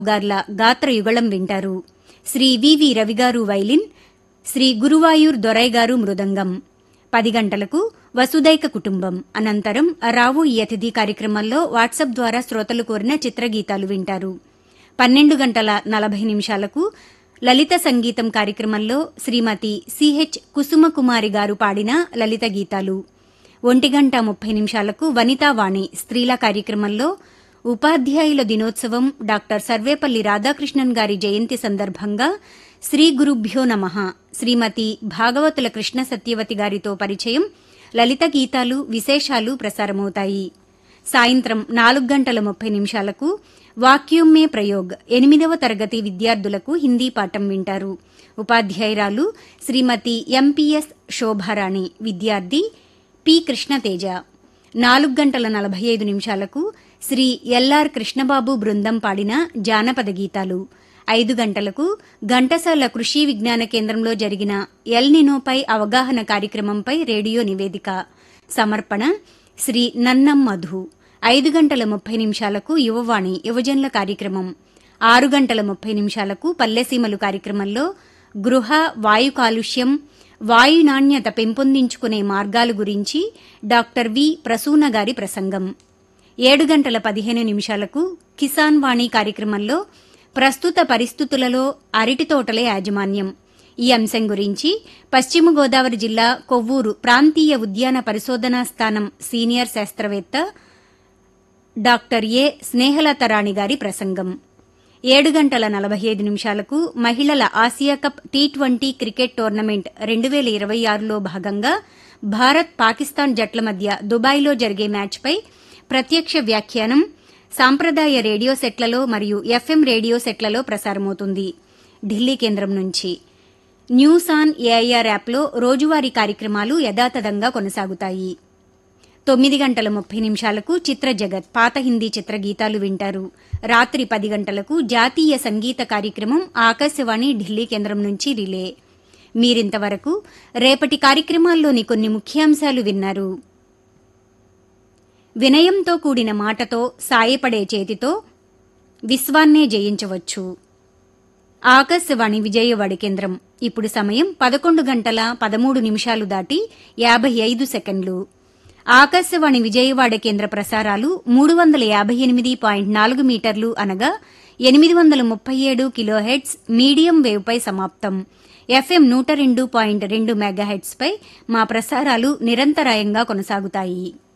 గార్ల గాత్రయుగళం వింటారు శ్రీ వివి రవిగారు వైలిన్ శ్రీ గురువాయూర్ దొరై గారు మృదంగం పది గంటలకు వసుదైక కుటుంబం అనంతరం రావు ఈ అతిథి కార్యక్రమంలో వాట్సాప్ ద్వారా శ్రోతలు కోరిన చిత్రగీతాలు వింటారు పన్నెండు గంటల నలభై నిమిషాలకు లలిత సంగీతం కార్యక్రమంలో శ్రీమతి సిహెచ్ కుసుమకుమారి గారు పాడిన లలిత గీతాలు ఒంటి గంట ముప్పై నిమిషాలకు వనితావాణి స్త్రీల కార్యక్రమంలో ఉపాధ్యాయుల దినోత్సవం డాక్టర్ సర్వేపల్లి రాధాకృష్ణన్ గారి జయంతి సందర్భంగా శ్రీ గురుభ్యో నమ శ్రీమతి భాగవతుల కృష్ణ సత్యవతి గారితో పరిచయం లలిత గీతాలు విశేషాలు ప్రసారమవుతాయి సాయంత్రం నాలుగు గంటల ముప్పై నిమిషాలకు వాక్యూమ్ మే ప్రయోగ్ ఎనిమిదవ తరగతి విద్యార్థులకు హిందీ పాఠం వింటారు ఉపాధ్యాయురాలు శ్రీమతి ఎంపీఎస్ శోభారాణి విద్యార్థి పి కృష్ణతేజ నాలుగు గంటల నలభై ఐదు నిమిషాలకు శ్రీ ఎల్ఆర్ కృష్ణబాబు బృందం పాడిన జానపద గీతాలు ఐదు గంటలకు ఘంటసాల కృషి విజ్ఞాన కేంద్రంలో జరిగిన ఎల్ నినోపై అవగాహన కార్యక్రమంపై రేడియో నివేదిక సమర్పణ శ్రీ నన్నం మధు ఐదు గంటల ముప్పై నిమిషాలకు యువవాణి యువజనుల కార్యక్రమం ఆరు గంటల ముప్పై నిమిషాలకు పల్లెసీమలు కార్యక్రమంలో గృహ వాయు కాలుష్యం వాయు నాణ్యత పెంపొందించుకునే మార్గాల గురించి డాక్టర్ వి ప్రసూన గారి ప్రసంగం ఏడు గంటల పదిహేను నిమిషాలకు కిసాన్ వాణి కార్యక్రమంలో ప్రస్తుత పరిస్థితులలో అరటి తోటల యాజమాన్యం ఈ అంశం గురించి పశ్చిమ గోదావరి జిల్లా కొవ్వూరు ప్రాంతీయ ఉద్యాన పరిశోధనా స్థానం సీనియర్ శాస్త్రవేత్త డాక్టర్ ఏ స్నేహలత రాణి గారి ప్రసంగం ఏడు గంటల నలభై ఐదు నిమిషాలకు మహిళల Asia cup T twenty cricket tournament రెండు వేల ఇరవై ఆరులో భాగంగా భారత్ పాకిస్తాన్ జట్ల మధ్య దుబాయ్లో జరిగే మ్యాచ్పై ప్రత్యక్ష వ్యాఖ్యానం సాంప్రదాయ రేడియో సెట్లలో మరియు ఎఫ్ఎం రేడియో సెట్లలో ప్రసారమవుతుంది ఢిల్లీ కేంద్రం నుంచి న్యూస్ ఆన్ ఏఐఆర్ యాప్లో రోజువారీ కార్యక్రమాలు యథాతథంగా కొనసాగుతాయి తొమ్మిది గంటల ముప్పై నిమిషాలకు చిత్ర జగత్ పాత హిందీ చిత్ర గీతాలు వింటారు రాత్రి పది గంటలకు జాతీయ సంగీత కార్యక్రమం ఆకాశవాణి ఢిల్లీ కేంద్రం నుంచి రిలే మీరింతవరకు రేపటి కార్యక్రమాల్లోని కొన్ని ముఖ్యాంశాలు విన్నారు వినయంతో కూడిన మాటతో సాయపడే చేతితో విశ్వాన్నే జయించవచ్చు ఆకాశవాణి విజయవాడ కేంద్రం ఇప్పుడు సమయం పదకొండు గంటల పదమూడు నిమిషాలు దాటి యాభై ఐదు సెకండ్లు ఆకాశవాణి విజయవాడ కేంద్ర ప్రసారాలు మూడు వందల యాభై ఎనిమిది పాయింట్ నాలుగు మీటర్లు అనగా ఎనిమిది వందల ముప్పై ఏడు కిలోహెడ్స్ మీడియం వేవ్పై సమాప్తం ఎఫ్ఎం నూట రెండు పాయింట్ రెండు మెగాహెడ్స్పై మా ప్రసారాలు నిరంతరాయంగా కొనసాగుతాయి